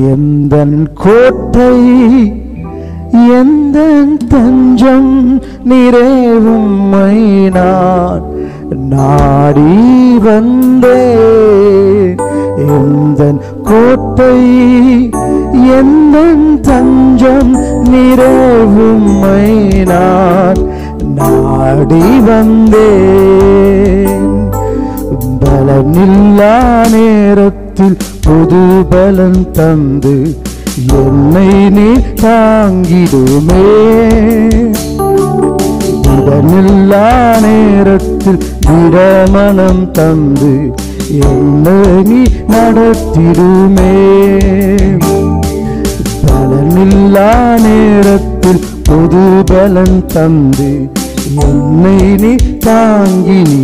எந்த கோட்டை எந்த தஞ்சம் நிறைவும்மை நான் நாடி வந்தே எந்த கோட்டை எந்த தஞ்சம் நிறைவும்மை நான் நாடி வந்தேன் பலனில்லா நேரத்தில் புது பலன் தந்து என்னை நீ தாங்கிடுமே பலனில்லா நேரத்தில் விடமனம் தந்து என்னை நீ நடத்திடுமே பலனில்லா நேரத்தில் புது பலன் தந்து என்னை நீ தாங்கினே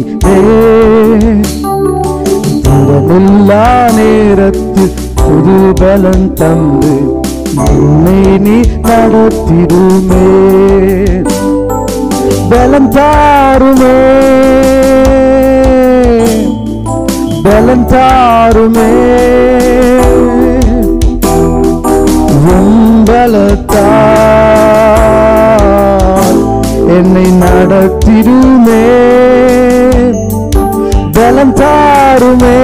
பலனில்லா நேரத்தில் புது பலன் தந்து என்னை நீ நடத்திடுமே பலம் தாருமே பலம் தாருமே உங்களத்தால் என்னை நடத்திடுமே பலம் தாருமே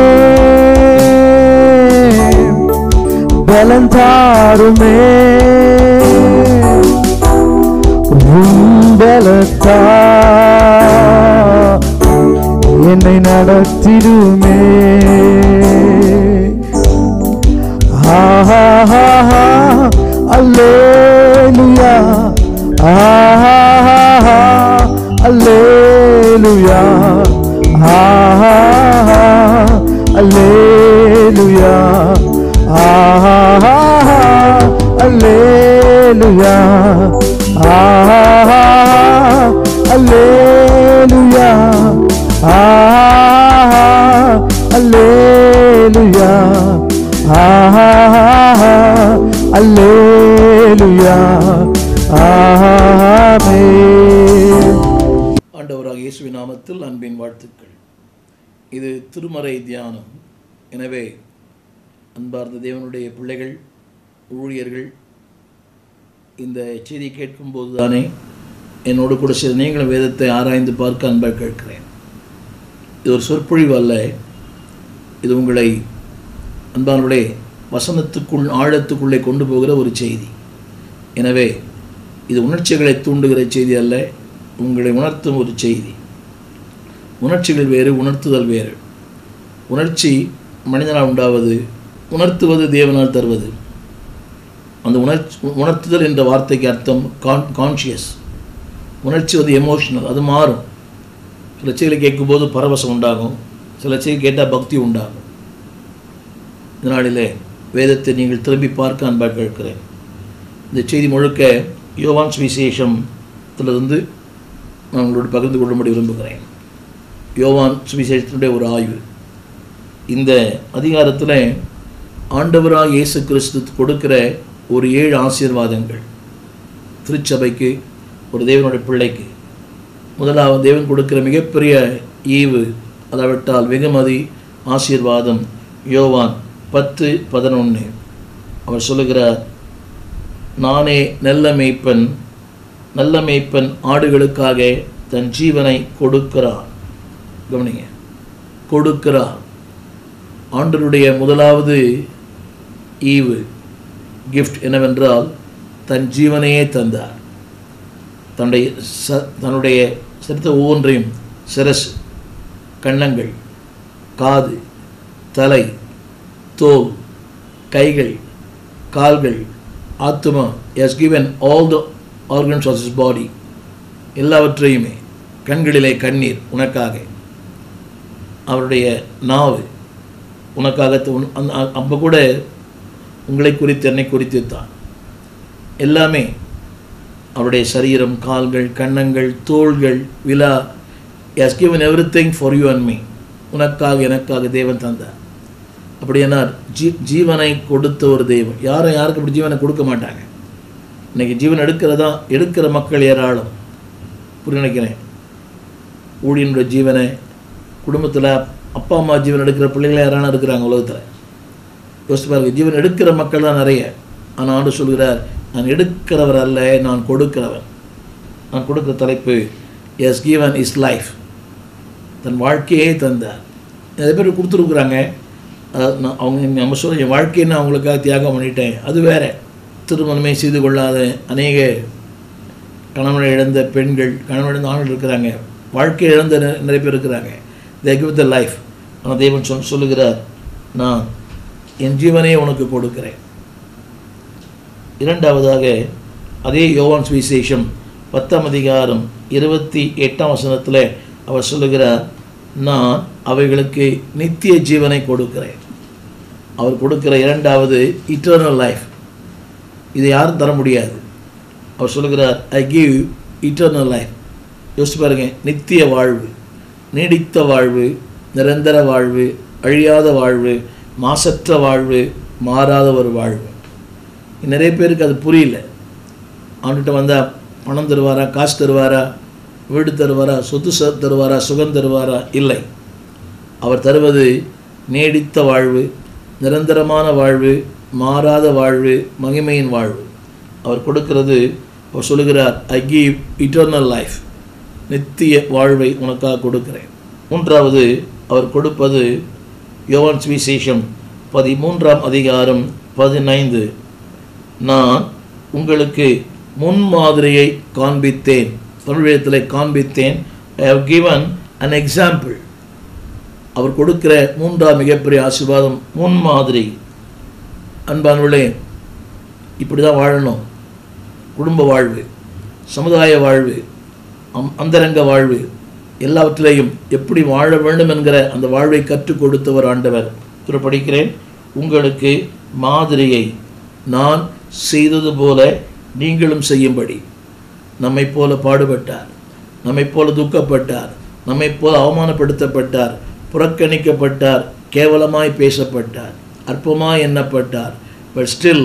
பலம் தாருமே உங்களத்தால் என்னை நடத்திடுமே ஆஹா அல்லேலுயா ஆஹா அல்லேலுயா ஆஹா அல்லேலுயா ஆஹா அல்லேலுயா ஆஹா அல்லேலுயா ஆஹா அல்லேலுயா ஆஹா அல்லேலுயா ஆமென் ஆண்டவராக இயேசுவின் நாமத்தில் அன்பின் வாழ்த்துக்கள் இது திருமறை தியானம் எனவே அன்பார்ந்த தேவனுடைய பிள்ளைகள் ஊழியர்கள் இந்த செய்தி கேட்கும்போது தானே என்னோடு கூட சில நீங்களும் வேதத்தை ஆராய்ந்து பார்க்க அன்பாக கேட்கிறேன் இது ஒரு சொற்பொழிவு அல்ல இது உங்களை அன்பானுடைய வசனத்துக்குள் ஆழத்துக்குள்ளே கொண்டு போகிற ஒரு செய்தி எனவே இது உணர்ச்சிகளை தூண்டுகிற செய்தி அல்ல உங்களை உணர்த்தும் ஒரு செய்தி உணர்ச்சிகள் வேறு உணர்த்துதல் வேறு உணர்ச்சி மனிதனால் உண்டாவது உணர்த்துவது தேவனால் தருவது அந்த உணர்ச்சி உணர்த்துதல் என்ற வார்த்தைக்கு அர்த்தம் கான் கான்ஷியஸ் உணர்ச்சி வந்து எமோஷனல் அது மாறும் சில செய்திகளை கேட்கும்போது பரவசம் உண்டாகும் சில செய்தி கேட்டால் பக்தி உண்டாகும் இதனாலே வேதத்தை நீங்கள் திரும்பி பார்க்க அன்பாக கேட்கிறேன் இந்த செய்தி முழுக்க யோவான் சுவிசேஷத்திலிருந்து நான் உங்களோடு பகிர்ந்து கொள்ளும்படி விரும்புகிறேன் யோவான் சுவிசேஷத்தினுடைய ஒரு ஆய்வு இந்த அதிகாரத்தில் ஆண்டவராக இயேசு கிறிஸ்து கொடுக்கிற ஒரு ஏழு ஆசீர்வாதங்கள் திருச்சபைக்கு ஒரு தேவனுடைய பிள்ளைக்கு முதலாவது தேவன் கொடுக்கிற மிகப்பெரிய ஈவு அதாவிட்டால் வெகுமதி ஆசீர்வாதம் யோவான் பத்து பதினொன்று அவர் சொல்லுகிறார் நானே நல்ல மேய்ப்பன் நல்ல மேய்ப்பன் ஆடுகளுக்காக தன் ஜீவனை கொடுக்கிறார் கவனிங்க கொடுக்கிறார் ஆண்டனுடைய முதலாவது ஈவு கிஃப்ட் என்னவென்றால் தன் ஜீவனையே தந்தார் தன்னுடைய ச தன்னுடைய சரித்த ஒவ்வொன்றையும் சிரசு கன்னங்கள் காது தலை தோல் கைகள் கால்கள் ஆத்மா has given all the organs of his body எல்லாவற்றையுமே கண்களிலே கண்ணீர் உனக்காக அவருடைய நாவு உனக்காக அப்போ கூட உங்களை குறித்து என்னை குறித்து தான் எல்லாமே அவருடைய சரீரம் கால்கள் கன்னங்கள் தோள்கள் விழா has given everything for you and me உனக்காக எனக்காக தேவன் தந்தார் அப்படியானால் ஜீ ஜீவனை கொடுத்த ஒரு தெய்வம் யாரும் யாருக்கு அப்படி ஜீவனை கொடுக்க மாட்டாங்க இன்னைக்கு ஜீவன் எடுக்கிறதா எடுக்கிற மக்கள் ஏராளம் புரிய நினைக்கிறேன் ஊழியனுடைய ஜீவனை குடும்பத்தில் அப்பா அம்மா ஜீவன் எடுக்கிற பிள்ளைகளை யாரான இருக்கிறாங்க உலகத்தில் யோசித்து பாருங்க ஜீவன் எடுக்கிற மக்கள் தான் நிறைய ஆனால் ஆண்டு சொல்கிறார் நான் எடுக்கிறவர் அல்ல நான் கொடுக்கிறவன் நான் கொடுக்கிற தலைப்பு எஸ் given இஸ் லைஃப் தன் வாழ்க்கையே தந்தார் நிறைய பேர் கொடுத்துருக்குறாங்க அஹ் நான் அவங்க நம்ம சொல்ல என் வாழ்க்கையை நான் அவங்களுக்காக தியாகம் பண்ணிட்டேன் அது வேற திருமணமே செய்து கொள்ளாத அநேக கணவனை இழந்த பெண்கள் கணவன் இழந்த ஆண்கள் இருக்கிறாங்க வாழ்க்கையை இழந்த நி- நிறைய பேர் இருக்கிறாங்க தே கிவ் த லைஃப் ஆனால் தேவன் சொல் சொல்லுகிறார் நான் என் ஜீவனே உனக்கு கொடுக்கிறேன் இரண்டாவதாக அதே யோவான் சுவிசேஷம் பத்தாம் அதிகாரம் இருபத்தி எட்டாம் வசனத்தில் அவர் சொல்லுகிறார் நான் அவைகளுக்கு நித்திய ஜீவனை கொடுக்கிறேன் அவர் கொடுக்கிற இரண்டாவது இட்டர்னல் லைஃப் இதை யாரும் தர முடியாது அவர் சொல்லுகிறார் ஐ கிவ் இட்டர்னல் லைஃப் யோசிச்சு பாருங்க நித்திய வாழ்வு நீடித்த வாழ்வு நிரந்தர வாழ்வு அழியாத வாழ்வு மாசற்ற வாழ்வு மாறாத ஒரு வாழ்வு நிறைய பேருக்கு அது புரியல அவன்கிட்ட வந்தால் பணம் தருவாரா காசு தருவாரா வீடு தருவாரா சொத்து ச தருவாரா சுகம் தருவாரா இல்லை அவர் தருவது நீடித்த வாழ்வு நிரந்தரமான வாழ்வு மாறாத வாழ்வு மகிமையின் வாழ்வு அவர் கொடுக்கிறது அவர் சொல்லுகிறார் ஐ கிவ் இட்டர்னல் லைஃப் நித்திய வாழ்வை உனக்காக கொடுக்கிறேன் மூன்றாவது அவர் கொடுப்பது யோவான் சுவிசேஷம் பதிமூன்றாம் அதிகாரம் பதினைந்து நான் உங்களுக்கு முன்மாதிரியை காண்பித்தேன் தமிழகத்தில் காண்பித்தேன் I have given an example அவர் கொடுக்கிற மூன்றாம் மிகப்பெரிய ஆசீர்வாதம் முன்மாதிரி அன்பானவர்களே இப்படி தான் வாழணும் குடும்ப வாழ்வு சமுதாய வாழ்வு அம் அந்தரங்க வாழ்வு எல்லாவற்றிலையும் எப்படி வாழ வேண்டும் என்கிற அந்த வாழ்வை கற்றுக் கொடுத்தவர் ஆண்டவர் இதில் படிக்கிறேன் உங்களுக்கு மாதிரியை நான் செய்தது போல நீங்களும் செய்யும்படி நம்மை போல பாடுபட்டார் நம்மை போல துக்கப்பட்டார் நம்மை போல அவமானப்படுத்தப்பட்டார் புறக்கணிக்கப்பட்டார் கேவலமாய் பேசப்பட்டார் அற்பமாய் எண்ணப்பட்டார் பட் ஸ்டில்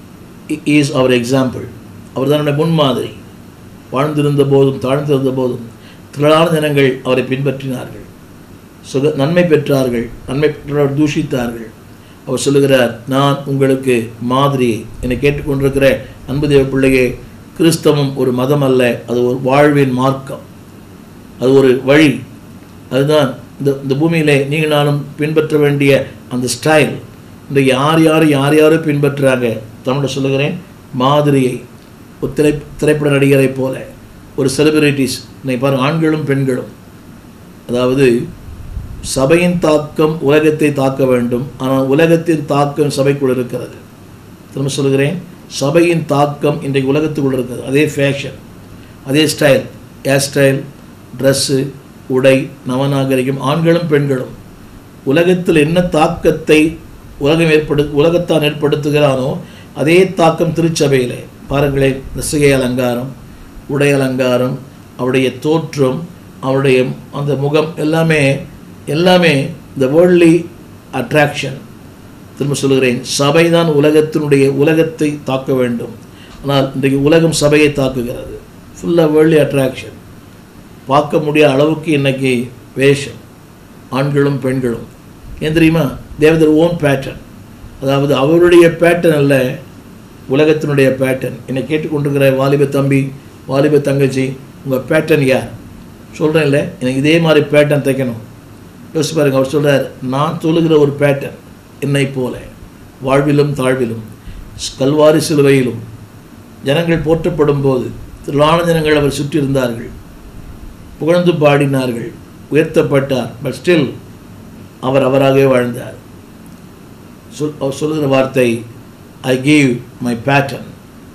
இஸ் அவர் எக்ஸாம்பிள் அவர் தான் நம்முடைய முன்மாதிரி வாழ்ந்திருந்த போதும் தாழ்ந்திருந்த போதும் திரளான ஜனங்கள் அவரை பின்பற்றினார்கள் சுக நன்மை பெற்றார்கள் நன்மை பெற்றவர் தூஷித்தார்கள் அவர் சொல்லுகிறார் நான் உங்களுக்கு மாதிரியை என்னை கேட்டுக்கொண்டிருக்கிற அன்பு தேவ பிள்ளையே கிறிஸ்தவம் ஒரு மதம் அல்ல அது ஒரு வாழ்வின் மார்க்கம் அது ஒரு வழி அதுதான் இந்த இந்த பூமியிலே நீங்கள் நானும் பின்பற்ற வேண்டிய அந்த ஸ்டைல் இன்றைக்கு யார் யார் யார் யாரோ பின்பற்றுறாங்க தமிழில் சொல்லுகிறேன் மாதிரியை ஒரு திரை திரைப்பட நடிகரை போல ஒரு செலிபிரிட்டிஸ் இன்னைக்கு பாருங்க ஆண்களும் பெண்களும் அதாவது சபையின் தாக்கம் உலகத்தை தாக்க வேண்டும் ஆனால் உலகத்தின் தாக்கம் சபைக்குள் இருக்கிறது திரும்ப சொல்கிறேன் சபையின் தாக்கம் இன்றைக்கு உலகத்துக்குள் இருக்கிறது அதே ஃபேஷன் அதே ஸ்டைல் ஹேர் ஸ்டைல் ட்ரெஸ்ஸு உடை நவநாகரிகம் ஆண்களும் பெண்களும் உலகத்தில் என்ன தாக்கத்தை உலகம் ஏற்படு உலகத்தான் ஏற்படுத்துகிறானோ அதே தாக்கம் திருச்சபையிலே பாருங்களேன் இந்த சிகை அலங்காரம் உடை அலங்காரம் அவருடைய தோற்றம் அவருடைய அந்த முகம் எல்லாமே எல்லாமே இந்த வேர்ல்ட்லி அட்ராக்ஷன் திரும்ப சொல்கிறேன் சபை தான் உலகத்தினுடைய உலகத்தை தாக்க வேண்டும் ஆனால் இன்றைக்கு உலகம் சபையை தாக்குகிறது ஃபுல்லாக வேர்ல்ட்லி அட்ராக்ஷன் பார்க்க முடியாத அளவுக்கு இன்னைக்கு வேஷம் ஆண்களும் பெண்களும் ஏன் தெரியுமா தேவதர் ஓன் பேட்டர்ன் அதாவது அவருடைய பேட்டர்ன் அல்ல உலகத்தினுடைய பேட்டர்ன் என்னை கேட்டுக்கொண்டிருக்கிற வாலிப தம்பி வாலிப தங்கச்சி உங்கள் பேட்டர்ன் யார் சொல்கிறேன் இல்லை எனக்கு இதே மாதிரி பேட்டர்ன் தைக்கணும் யோசிச்சு பாருங்க அவர் சொல்கிறார் நான் சொல்லுகிற ஒரு பேட்டர்ன் என்னை போல வாழ்விலும் தாழ்விலும் கல்வாரி சிலுவையிலும் ஜனங்கள் போற்றப்படும் போது திரளான ஜனங்கள் அவர் சுற்றி இருந்தார்கள் புகழ்ந்து பாடினார்கள் உயர்த்தப்பட்டார் பட் ஸ்டில் அவர் அவராகவே வாழ்ந்தார் சொல் அவர் சொல்லுகிற வார்த்தை ஐ கேவ் மை பேட்டர்ன்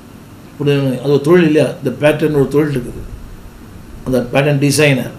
அது ஒரு தொழில் இல்லையா இந்த பேட்டர்ன் ஒரு தொழில் இருக்குது அந்த பேட்டர்ன் டிசைனர்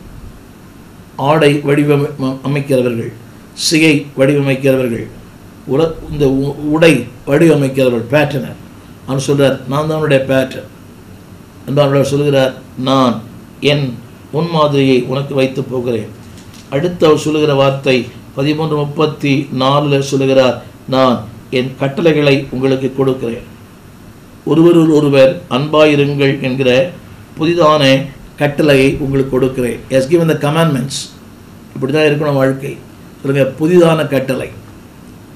ஆடை வடிவமை அமைக்கிறவர்கள் சிகை வடிவமைக்கிறவர்கள் உல இந்த உ- உடை வடிவமைக்கிறவர்கள் பேட்டர்னர் அவன் சொல்கிறார் நான் தான் அவனுடைய பேட்டர்ன் என்பவர் சொல்கிறார் நான் என் முன்மாதிரியை உனக்கு வைத்து போகிறேன் அடுத்து அவர் சொல்லுகிற வார்த்தை பதிமூன்று முப்பத்தி நாலில் சொல்லுகிறார் நான் என் கட்டளைகளை உங்களுக்கு கொடுக்கிறேன் ஒருவருள் ஒருவர் அன்பாயிருங்கள் என்கிற புதிதான கட்டளையை உங்களுக்கு கொடுக்கிறேன் எஸ் given the commandments இப்படி தான் இருக்கணும் வாழ்க்கை சொல்லுங்க புதிதான கட்டளை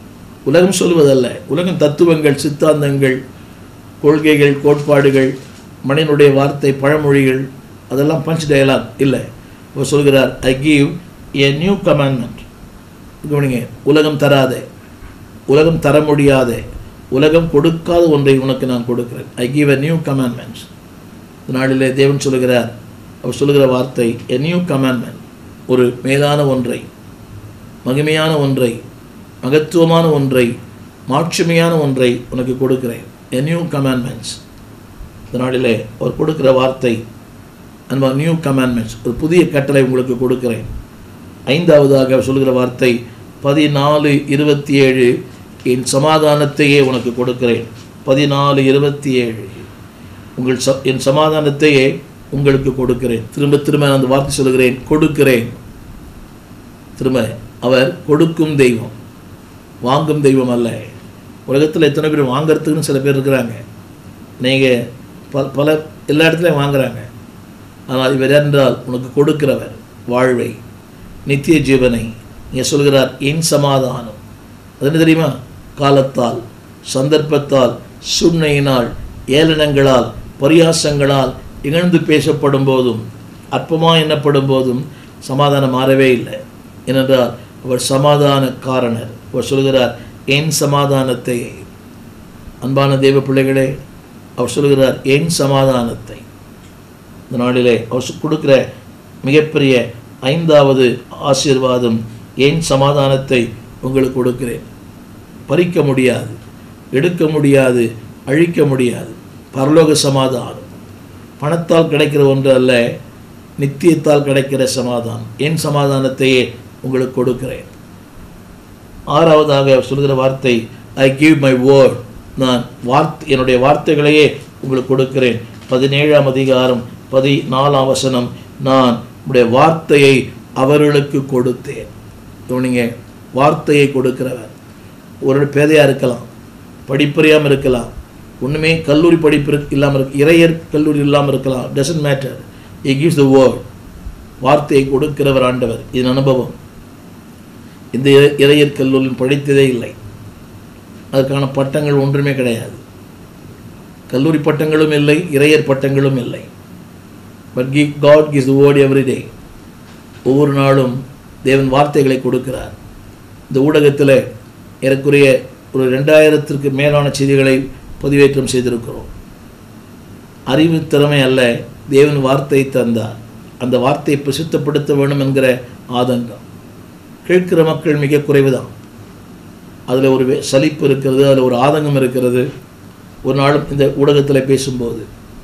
உலகம் சொல்வதல்ல உலகம் தத்துவங்கள் சித்தாந்தங்கள் கொள்கைகள் கோட்பாடுகள் மனிதனுடைய வார்த்தை பழமொழிகள் அதெல்லாம் பஞ்ச் டயலாக் இல்லை அவர் சொல்கிறார் I give a new commandment கவனிங்க உலகம் தராத உலகம் தர முடியாத உலகம் கொடுக்காத ஒன்றை உனக்கு நான் கொடுக்கிறேன் I give a new commandments இந்த நாளிலே தேவன் சொல்லுகிறார் அவர் சொல்லுகிற வார்த்தை எ நியூ கமாண்ட்மெண்ட் ஒரு மேலான ஒன்றை மகிமையான ஒன்றை மகத்துவமான ஒன்றை மாட்சிமையான ஒன்றை உனக்கு கொடுக்கிறேன் எ நியூ கமாண்ட்மெண்ட்ஸ் இந்த நாளிலே அவர் கொடுக்கிற வார்த்தை அன்பா நியூ கமாண்ட்மெண்ட்ஸ் ஒரு புதிய கட்டளை உங்களுக்கு கொடுக்கிறேன் ஐந்தாவதாக அவர் சொல்லுகிற வார்த்தை பதினாலு இருபத்தி ஏழு என் சமாதானத்தையே உனக்கு கொடுக்கிறேன் பதினாலு இருபத்தி ஏழு உங்கள் ச என் சமாதானத்தையே உங்களுக்கு கொடுக்கிறேன் திரும்ப திரும்ப நான் அந்த வார்த்தை சொல்லுகிறேன் கொடுக்கிறேன் திரும்ப அவர் கொடுக்கும் தெய்வம் வாங்கும் தெய்வம் அல்ல உலகத்தில் எத்தனை பேர் வாங்குறதுக்குன்னு சில பேர் இருக்கிறாங்க நீங்கள் பல பல எல்லா இடத்துலையும் வாங்குறாங்க ஆனால் இவர் என்றால் உனக்கு கொடுக்கிறவர் வாழ்வை நித்திய ஜீவனை இங்கே சொல்கிறார் என் சமாதானம் அது என்ன தெரியுமா காலத்தால் சந்தர்ப்பத்தால் சூழ்நிலையினால் ஏளனங்களால் பரியாசங்களால் இகழ்ந்து பேசப்படும் போதும் அற்பமாக எண்ணப்படும் போதும் சமாதானம் மாறவே இல்லை ஏனென்றால் அவர் சமாதான காரணர் அவர் சொல்கிறார் என் சமாதானத்தை அன்பான தெய்வ பிள்ளைகளே அவர் சொல்கிறார் என் சமாதானத்தை இந்த நாளிலே அவர் சொ- கொடுக்கிற மிகப்பெரிய ஐந்தாவது ஆசீர்வாதம் என் சமாதானத்தை உங்களுக்கு கொடுக்கிறேன் பறிக்க முடியாது எடுக்க முடியாது அழிக்க முடியாது பரலோக சமாதானம் பணத்தால் கிடைக்கிற ஒன்று அல்ல நித்தியத்தால் கிடைக்கிற சமாதானம் என் சமாதானத்தையே உங்களுக்கு கொடுக்கிறேன் ஆறாவதாக அவர் சொல்கிற வார்த்தை ஐ கிவ் மை வேர்ட் நான் வார்த்தை என்னுடைய வார்த்தைகளையே உங்களுக்கு கொடுக்கிறேன் பதினேழாம் அதிகாரம் பதினாலாம் வசனம் நான் உடைய வார்த்தையை அவர்களுக்கு கொடுத்தேன் கவனிங்க வார்த்தையை கொடுக்கிறவர் ஒரு பேதையாக இருக்கலாம் படிப்பறியாமல் இருக்கலாம் ஒன்றுமே கல்லூரி படிப்பு இருக்கு- இல்லாமல் இருக்கு இறையர் கல்லூரி இல்லாமல் இருக்கலாம் doesn't matter he gives the word வார்த்தையை கொடுக்கிறவர் ஆண்டவர் இதன் அனுபவம் இந்த இறை- இறையர் கல்லூரியில் படித்ததே இல்லை அதற்கான பட்டங்கள் ஒன்றுமே கிடையாது கல்லூரி பட்டங்களும் இல்லை இறையர் பட்டங்களும் இல்லை but he God gives the word every day ஒவ்வொரு நாளும் தேவன் வார்த்தைகளை கொடுக்கிறார் இந்த ஊடகத்தில் ஏறக்குறைய ஒரு ரெண்டாயிரத்திற்கு மேலான செய்திகளை பதிவேற்றம் செய்திருக்கிறோம் அறிவு திறமை அல்ல தேவன் வார்த்தை தந்தார் அந்த வார்த்தையை பிரசித்தப்படுத்த வேண்டும் என்கிற ஆதங்கம் கேட்கிற மக்கள் மிக குறைவுதான் அதில் ஒரு வே- சலிப்பு இருக்கிறது அதில் ஒரு ஆதங்கம் இருக்கிறது ஒரு நாளும் இந்த ஊடகத்தில் பேசும்போது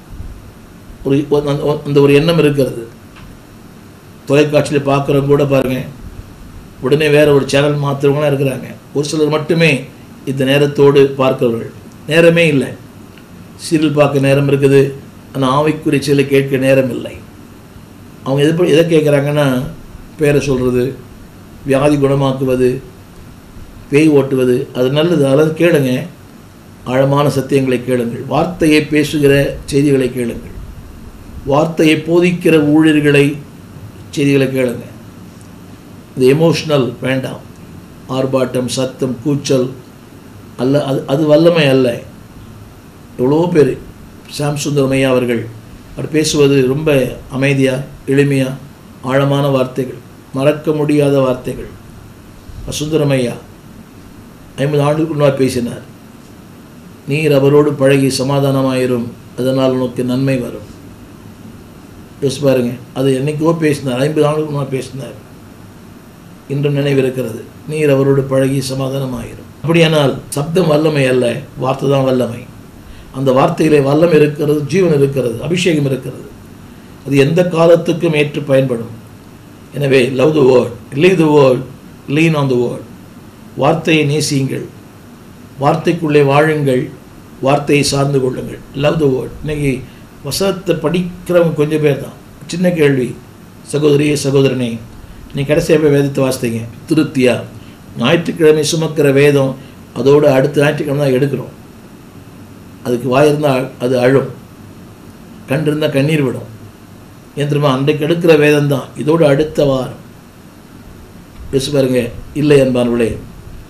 ஒரு ஒரு- அந்த- அந்த ஒரு எண்ணம் இருக்கிறது தொலைக்காட்சியில் பார்க்குறவங்க கூட பாருங்க உடனே வேற ஒரு சேனல் மாற்றுறவங்களாம் இருக்கிறாங்க ஒரு சிலர் மட்டுமே இந்த நேரத்தோடு பார்க்கிறவர்கள் நேரமே இல்லை சீரியல் பார்க்க நேரம் இருக்குது ஆனால் ஆவிக்குரிய செயலை கேட்க நேரம் இல்லை அவங்க எது எதை கேட்குறாங்கன்னா பேரை சொல்கிறது வியாதி குணமாக்குவது பேய் ஓட்டுவது அது நல்லது அதெல்லாம் கேளுங்க ஆழமான சத்தியங்களை கேளுங்கள் வார்த்தையை பேசுகிற செய்திகளை கேளுங்கள் வார்த்தையை போதிக்கிற ஊழியர்களை செய்திகளை கேளுங்க இந்த எமோஷனல் வேண்டாம் ஆர்ப்பாட்டம் சத்தம் கூச்சல் அல்ல அது அது வல்லமை அல்ல எவ்வளோ பேர் சாம் சுந்தரமையா அவர்கள் அவர் பேசுவது ரொம்ப அமைதியாக எளிமையாக ஆழமான வார்த்தைகள் மறக்க முடியாத வார்த்தைகள் சுந்தரமையா ஐம்பது ஆண்டுக்கு முன்னால் பேசினார் நீர் அவரோடு பழகி சமாதானமாயிரும் அதனால் உனக்கு நன்மை வரும் யோசிச்சு பாருங்க அது என்னைக்கோ பேசினார் ஐம்பது ஆண்டுக்கு முன்னால் பேசினார் இன்றும் நினைவிருக்கிறது நீர் அவரோடு பழகி சமாதானமாயிரும் அப்படியானால் சப்தம் வல்லமை அல்ல வார்த்தை தான் வல்லமை அந்த வார்த்தையிலே வல்லம் இருக்கிறது ஜீவன் இருக்கிறது அபிஷேகம் இருக்கிறது அது எந்த காலத்துக்கும் ஏற்று பயன்படும் எனவே love the word live the word lean on the word வார்த்தையை நேசியுங்கள் வார்த்தைக்குள்ளே வாழுங்கள் வார்த்தையை சார்ந்து கொள்ளுங்கள் லவ் த வேர்ட் இன்னைக்கு வசனத்தை படிக்கிறவங்க கொஞ்சம் பேர் தான் சின்ன கேள்வி சகோதரியே சகோதரனே நீ கடைசியாக போய் வேதத்தை வாசித்தீங்க திருப்தியா ஞாயிற்றுக்கிழமை சுமக்கிற வேதம் அதோடு அடுத்த ஞாயிற்றுக்கிழமை தான் எடுக்கிறோம் அதுக்கு வாய் இருந்தால் அது அழும் கண் இருந்தால் கண்ணீர் விடும் ஏன் தெரியுமா அன்றைக்கு எடுக்கிற வேதம் தான் இதோடு அடுத்த வாரம் யோசிச்சு பாருங்க இல்லை என்பார்களே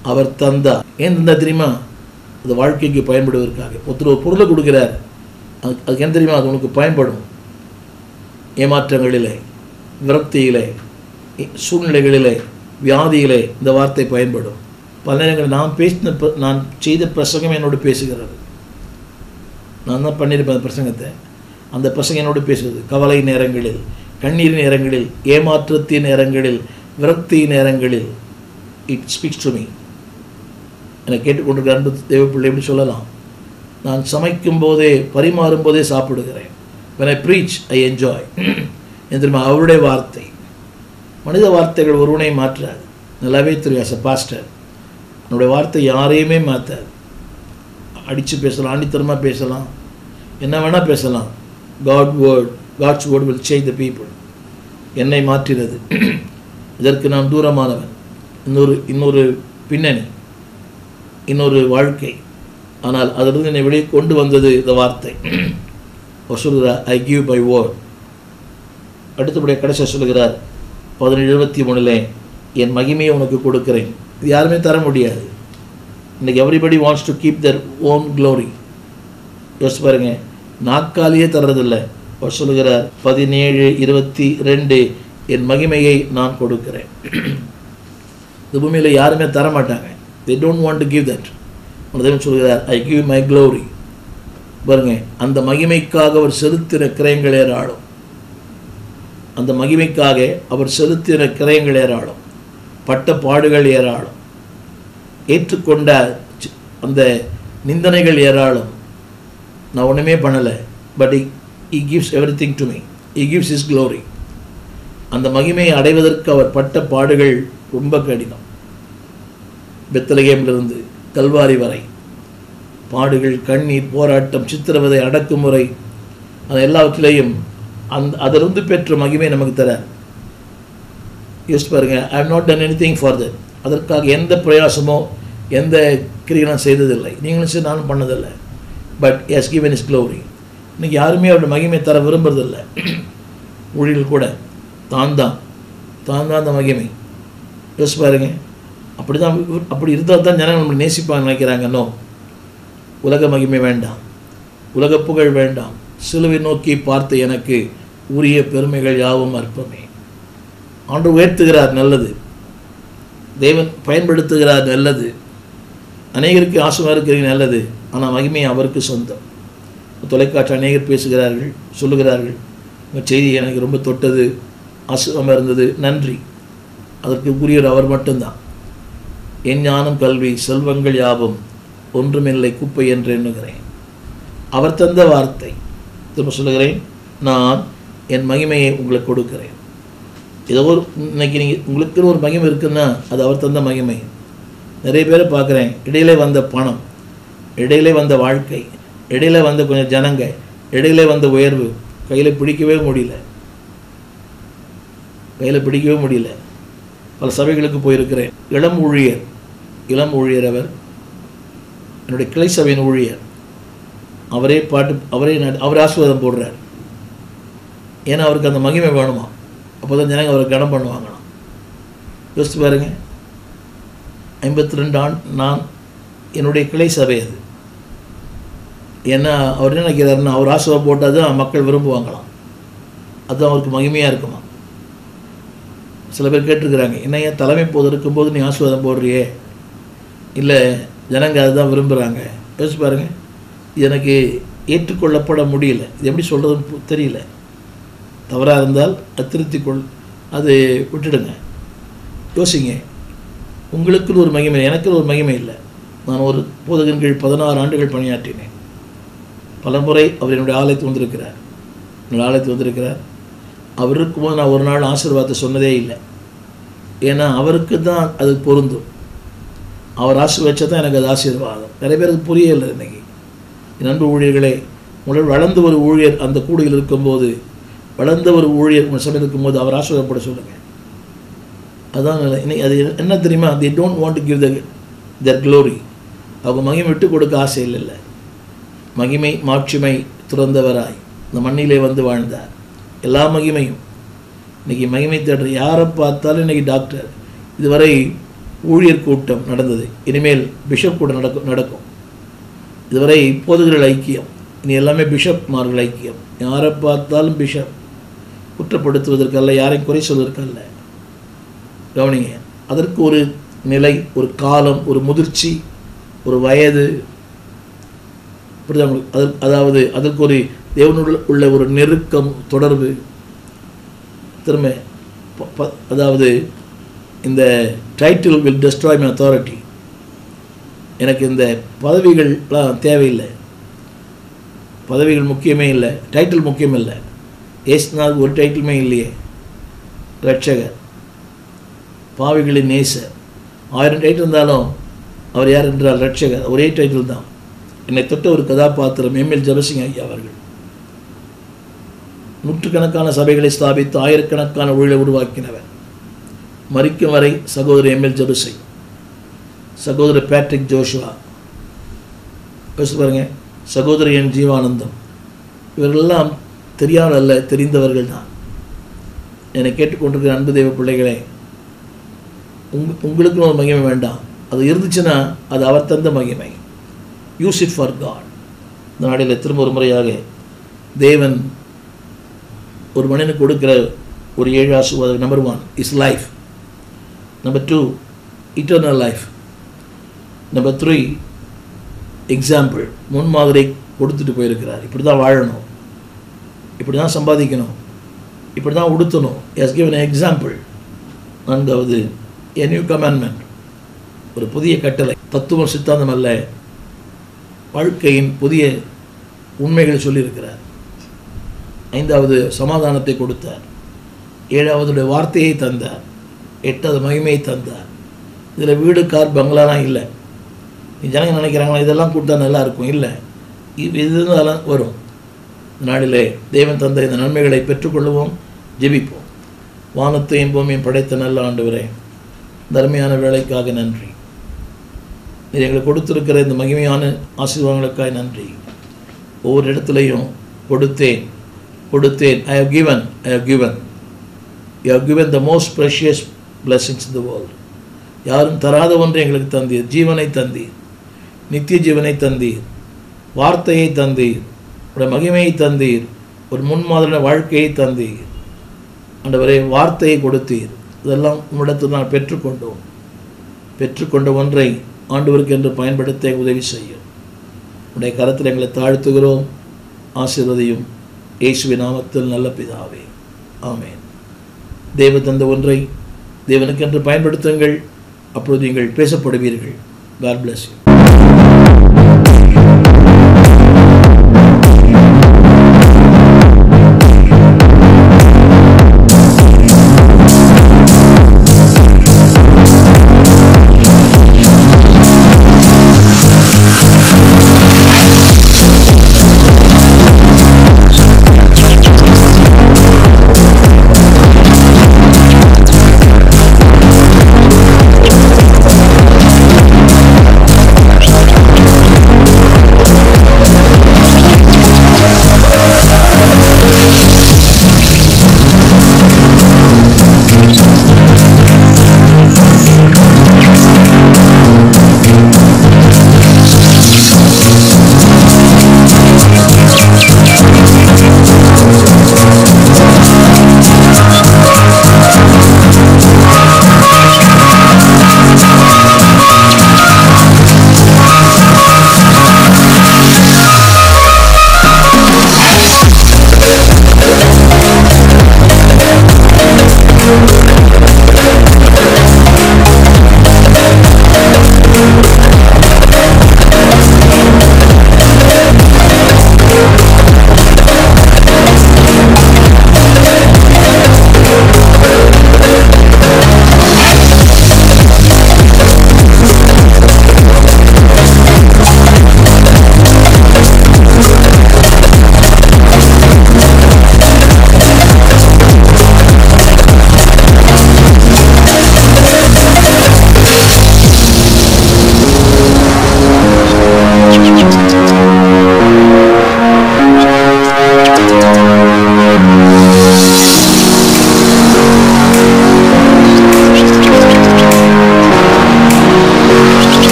அவர் தந்தார் ஏன் தந்தா தெரியுமா அது வாழ்க்கைக்கு பயன்படுவதற்காக ஒருத்தர் ஒரு பொருளை கொடுக்குறார் அது அதுக்கு என்ன தெரியுமா அது உனக்கு பயன்படும் ஏமாற்றங்களிலே விரக்தியிலே இ- சூழ்நிலைகளிலே வியாதியிலே இந்த வார்த்தை பயன்படும் பல நேரங்களில் நான் பேசின பிர- நான் செய்த பிரசங்கம் என்னோடு பேசுகிறது நான் தான் பண்ணியிருப்பேன் அந்த பிரசங்கத்தை அந்த பிரசங்கம் என்னோடு பேசுகிறது கவலை நேரங்களில் கண்ணீர் நேரங்களில் ஏமாற்றத்தின் நேரங்களில் விரக்தி நேரங்களில் இட் ஸ்பீக்ஸ் டு மீ என்னை கேட்டுக்கொண்டிருக்கிற அன்பு தேவ பிள்ளை எப்படி சொல்லலாம் நான் சமைக்கும் போதே பரிமாறும் போதே சாப்பிடுகிறேன் when I preach I enjoy தெரியுமா அவருடைய வார்த்தை மனித வார்த்தைகள் ஒருவனை மாற்றாது நல்லாவே தெரியும் as a pastor என்னுடைய வார்த்தை யாரையுமே மாற்றாது அடித்து பேசலாம் ஆண்டித்தரமாக பேசலாம் என்ன வேணால் பேசலாம் God word God's word will change the people என்னை மாற்றினது இதற்கு நான் தூரமானவன் இன்னொரு இன்னொரு பின்னணி இன்னொரு வாழ்க்கை ஆனால் அதிலிருந்து என்னை வெளியே கொண்டு வந்தது இந்த வார்த்தை அவர் சொல்கிறார் ஐ கிவ் பை வேர்ட் அடுத்தபடியாக கடைசியாக சொல்லுகிறார் பதினேழு இருபத்தி மூணில் என் மகிமையை உனக்கு கொடுக்கிறேன் இது யாருமே தர முடியாது இன்னைக்கு everybody wants to keep their own glory யோசிச்சு பாருங்க நாக்காலியே தர்றதில்ல அவர் சொல்லுகிறார் பதினேழு இருபத்தி ரெண்டு என் மகிமையை நான் கொடுக்கிறேன் இந்த பூமியில் யாருமே தர மாட்டாங்க they don't want to give that தேவன் சொல்கிறார் ஐ கிவ் மை க்ளோரி பாருங்க அந்த மகிமைக்காக அவர் செலுத்தின கிரயங்கள் ஏராளம் அந்த மகிமைக்காக அவர் செலுத்தின கிரயங்கள் ஏராளம் பட்ட பாடுகள் ஏராளம் ஏற்றுக்கொண்ட சி- அந்த நிந்தனைகள் ஏராளம் நான் ஒன்றுமே பண்ணலை but he gives everything to me he gives his glory அந்த மகிமையை அடைவதற்கு அவர் பட்ட பாடுகள் ரொம்ப கடினம் பெத்தலகேமிலிருந்து கல்வாரி வரை பாடுகள் கண்ணீர் போராட்டம் சித்திரவதை அடக்குமுறை அது எல்லாவற்றிலையும் அந்த அதிலிருந்து பெற்ற மகிமை நமக்கு தரார் யோசிச்சு பாருங்க I have not done anything for that அதற்காக எந்த பிரயாசமோ எந்த கிரியும் நான் செய்ததில்லை நீங்களும் சரி நானும் பண்ணதில்லை but has given his glory இன்னைக்கு யாருமே அவருடைய மகிமை தர விரும்புறதில்லை ஊழியர்கள் கூட தான் தான் தான் தான் அந்த மகிமை யோசிச்சு பாருங்க அப்படி தான் அப்படி இருந்தால் தான் ஜனங்கள் நம்மளை நேசிப்பாங்க நினைக்கிறாங்க நோ உலக மகிமை வேண்டாம் உலக புகழ் வேண்டாம் சிலுவை நோக்கி பார்த்து எனக்கு உரிய பெருமைகள் யாவும் அற்பமே ஆண்டு உயர்த்துகிறார் நல்லது தேவன் பயன்படுத்துகிறார் நல்லது அநேகருக்கு ஆசமாக இருக்கிறது நல்லது ஆனால் மகிமை அவருக்கு சொந்தம் தொலைக்காட்சி அநேகர் பேசுகிறார்கள் சொல்லுகிறார்கள் உங்கள் செய்தி எனக்கு ரொம்ப தொட்டது ஆசுவமாக இருந்தது நன்றி அதற்கு உரியவர் அவர் மட்டும்தான் என் ஞானம் கல்வி செல்வங்கள் யாவும் ஒன்றுமில்லை குப்பை என்று எண்ணுகிறேன் அவர் தந்த வார்த்தை திரும்ப சொல்லுகிறேன் நான் என் மகிமையை உங்களுக்கு கொடுக்கிறேன் ஏதோ ஒரு இன்னைக்கு நீங்கள் உங்களுக்குன்னு ஒரு மகிமை இருக்குன்னா அது அவர் தந்த மகிமை நிறைய பேரை பார்க்குறேன் இடையிலே வந்த பணம் இடையிலே வந்த வாழ்க்கை இடையில வந்த கொஞ்சம் ஜனங்க இடையிலே வந்த உயர்வு கையில் பிடிக்கவே முடியல கையில் பிடிக்கவே முடியல பல சபைகளுக்கு போயிருக்கிறேன் இளம் ஊழியர் இளம் ஊழியர் அவர் என்னுடைய கிளை சபையின் ஊழியர் அவரே பாட்டு அவரே நட- அவர் ஆசீர்வாதம் போடுறார் ஏன்னா அவருக்கு அந்த மகிமை வேணுமா அப்போ தான் ஜனங்க அவரை கனம் பண்ணுவாங்களாம் யோசிச்சு பாருங்க ஐம்பத்தி ரெண்டு ஆண் நான் என்னுடைய கிளை சபை அது ஏன்னா அவர் என்ன நினைக்கிறாருன்னா அவர் ஆசீர்வாதம் போட்டால் தான் மக்கள் விரும்புவாங்களாம் அதுதான் அவருக்கு மகிமையாக இருக்குமா சில பேர் கேட்டிருக்கிறாங்க என்ன ஏன் தலைமை போது இருக்கும்போது நீ ஆசீர்வாதம் போடுறியே இல்லை ஜனங்க அதுதான் விரும்புகிறாங்க யோசிச்சு பாருங்க இது எனக்கு ஏற்றுக்கொள்ளப்பட முடியல இது எப்படி சொல்கிறதுன்னு பு- தெரியல தவறாக இருந்தால் அது திருத்திக்கொள் அது விட்டுடுங்க யோசிங்க உங்களுக்குன்னு ஒரு மகிமை எனக்குன்னு ஒரு மகிமை இல்லை நான் ஒரு போதகன் கீழ் பதினாறு ஆண்டுகள் பணியாற்றினேன் பலமுறை அவர் என்னுடைய ஆலயத்து வந்திருக்கிறார் என்னுடைய ஆலயத்து வந்திருக்கிறார் அவர் இருக்கும்போது நான் ஒரு நாள் ஆசீர்வாதத்தை சொன்னதே இல்லை ஏன்னா அவருக்கு தான் அது பொருந்தும் அவர் ஆசீர்வச்சா தான் எனக்கு அது ஆசீர்வாதம் நிறைய பேருக்கு புரியலை இன்னைக்கு என் அன்பு ஊழியர்களே உங்கள் வளர்ந்த ஒரு ஊழியர் அந்த கூடையில் இருக்கும்போது வளர்ந்த ஒரு ஊழியர் உங்கள் சபையில் இருக்கும்போது அவர் ஆசீர்வாதப்பட சொல்லுங்கள் அதான் நிலை. இன்னைக்கு அது என்ன தெரியுமா they don't want to give the their glory அவங்க மகிமை விட்டு கொடுக்க ஆசை இல்லை மகிமை மாட்சிமை துறந்தவராய் இந்த மண்ணிலே வந்து வாழ்ந்தார் எல்லா மகிமையும் இன்னைக்கு மகிமை தேடுற யாரை பார்த்தாலும் இன்னைக்கு டாக்டர் இதுவரை ஊழியர் கூட்டம் நடந்தது இனிமேல் பிஷப் கூட நடக்கும் நடக்கும் இதுவரை போதுகிற ஐக்கியம் இனி எல்லாமே பிஷப்மார்கள் ஐக்கியம் யாரை பார்த்தாலும் பிஷப் குற்றப்படுத்துவதற்கல்ல யாரையும் குறை சொல்வதற்கல்ல கவனிங்க அதற்கு ஒரு நிலை ஒரு காலம் ஒரு முதிர்ச்சி ஒரு வயது புரியுதா உங்களுக்கு? அதற்கு அதாவது அதற்கு ஒரு தேவனுடன் உள்ள ஒரு நெருக்கம் தொடர்பு திரும்ப ப- ப- அதாவது இந்த title will destroy my authority எனக்கு இந்த பதவிகள்லாம் தேவையில்லை பதவிகள் முக்கியமே இல்லை டைட்டில் முக்கியம் இல்லை ஏசுநாத் ஒரு டைட்டிலுமே இல்லையே ரட்சகர் பாவிகளின் நேசர் ஆயிரம் டைட்டில் இருந்தாலும் அவர் யார் என்றால் ரட்சகர் ஒரே டைட்டில் தான் என்னை தொட்ட ஒரு கதாபாத்திரம் எம்எல் ஜபசிங் ஐயா அவர்கள் நூற்றுக்கணக்கான சபைகளை ஸ்தாபித்து ஆயிரக்கணக்கான ஊழலை உருவாக்கினவர் மறிக்கும் வரை சகோதரர் எம்எல் ஜபசிங் சகோதரர் பேட்ரிக் ஜோஷுவா யோசிச்சு பாருங்க சகோதரி என் ஜீவானந்தம் இவர்களெல்லாம் தெரியாத அல்ல தெரிந்தவர்கள் தான் என்னை கேட்டுக்கொண்டிருக்கிற அன்பு தெய்வ பிள்ளைகளே உங் உங்களுக்கும் ஒரு மகிமை வேண்டாம் அது இருந்துச்சுன்னா அது அவர் தந்த மகிமை யூஸ் இட் ஃபார் காட் இந்த நாடில் திரும்ப ஒரு முறையாக தேவன் ஒரு மனிதனுக்கு கொடுக்கிற ஒரு ஏழு ஆசுவாதம் number one is life number two eternal life number three example முன்மாதிரி கொடுத்துட்டு போயிருக்கிறார் இப்படி தான் வாழணும் இப்படி தான் சம்பாதிக்கணும் இப்படி தான் உடுத்தணும் எஸ் given an எக்ஸாம்பிள் நான்காவது a நியூ கமாண்ட்மெண்ட் ஒரு புதிய கட்டளை தத்துவம் சித்தாந்தம் அல்ல வாழ்க்கையின் புதிய உண்மைகளை சொல்லியிருக்கிறார் ஐந்தாவது சமாதானத்தை கொடுத்தார் ஏழாவதுடைய வார்த்தையை தந்தார் எட்டாவது மகிமையை தந்தார் இதில் வீடு கார் பங்களாலாம் இல்லை நீ ஜனங்க நினைக்கிறாங்களா இதெல்லாம் கொடுத்தா நல்லா இருக்கும் இல்லை இது இதெல்லாம் வரும் இந்த நாளிலே தேவன் தந்த இந்த நன்மைகளை பெற்றுக்கொள்வோம் ஜெபிப்போம் வானத்தையும் பூமியும் படைத்த நல்ல ஆண்டவரே தர்மையான வேலைக்காக நன்றி நீர் எங்களுக்கு கொடுத்திருக்கிற இந்த மகிமையான ஆசீர்வாதங்களுக்காக நன்றி ஒவ்வொரு இடத்துலையும் கொடுத்தேன் கொடுத்தேன் I have given I have given you have given the most precious blessings in the world யாரும் தராத ஒன்றை எங்களுக்கு தந்தீர் ஜீவனை தந்தீர் நித்திய ஜீவனை தந்தீர் வார்த்தையை தந்தீர் உடைய மகிமையை தந்தீர் ஒரு முன்மாதிரியான வாழ்க்கையை தந்தீர் ஆண்டவரே வார்த்தையை கொடுத்தீர் இதெல்லாம் உம்மிடத்தில் நான் பெற்றுக்கொண்டோம் பெற்றுக்கொண்ட ஒன்றை ஆண்டவருக்கு என்று பயன்படுத்த உதவி செய்யும் உடைய கரத்தில் எங்களை தாழ்த்துகிறோம் ஆசீர்வதியும் இயேசுவின் நாமத்தில் நல்ல பிதாவே ஆமென் தேவ தந்த ஒன்றை தேவனுக்கென்று பயன்படுத்துங்கள் அப்பொழுது நீங்கள் பேசப்படுவீர்கள் காட் bless you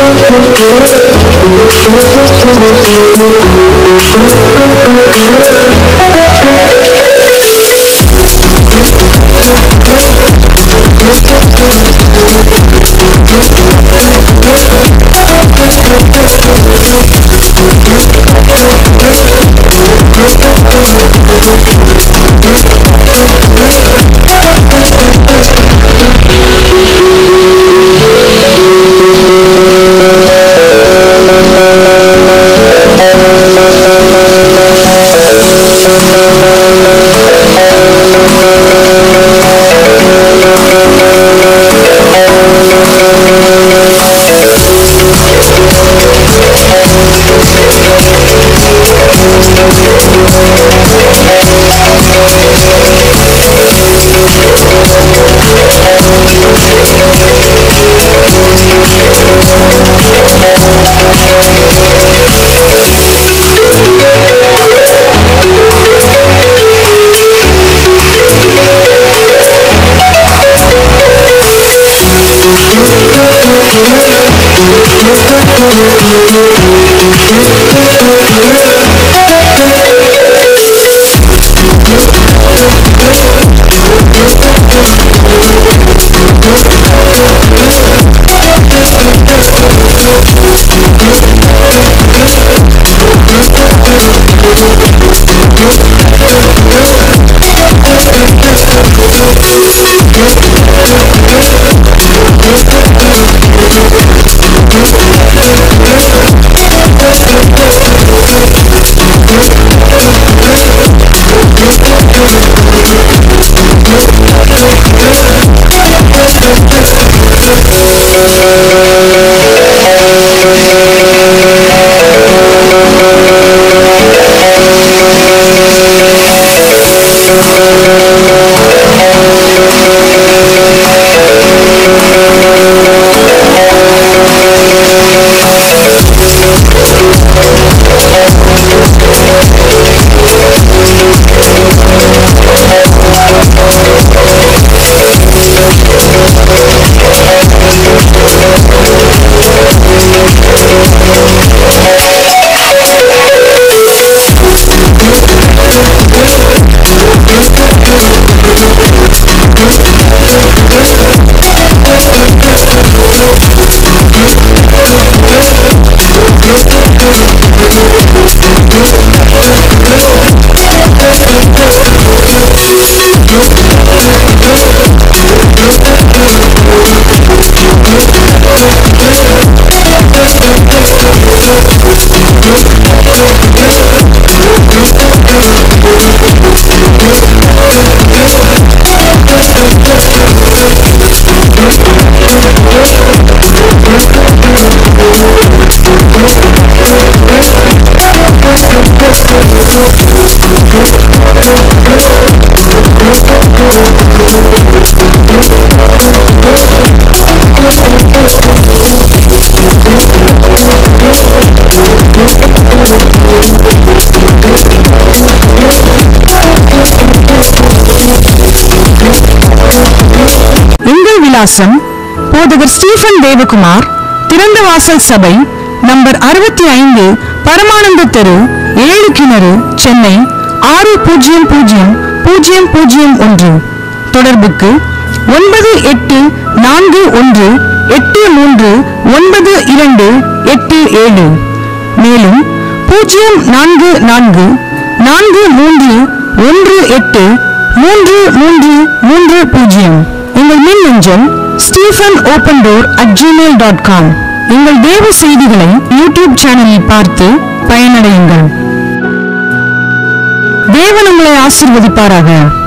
எங்கள் விலாசம் போதகர் ஸ்டீஃபன் தேவகுமார் திறந்த வாசல் சபை நம்பர் அறுபத்தி ஐந்து பரமானந்த தெரு ஏழு கிணறு சென்னை ஆறு பூஜ்ஜியம் பூஜ்ஜியம் பூஜ்ஜியம் பூஜ்ஜியம் ஒன்று தொடர்புக்கு ஒன்பது எட்டு நான்கு ஒன்று எட்டு மூன்று ஒன்பது இரண்டு எட்டு ஏழு மேலும் பூஜ்ஜியம் நான்கு நான்கு நான்கு மூன்று ஒன்று எட்டு மூன்று மூன்று மூன்று பூஜ்ஜியம் எங்கள் மின்னஞ்சல் Stephen open door at Gmail dot com எங்கள் தேவ செய்திகளை யூடியூப் சேனலில் பார்த்து பயனடையுங்கள் தேவன் உங்களை ஆசிர்வதிப்பாராக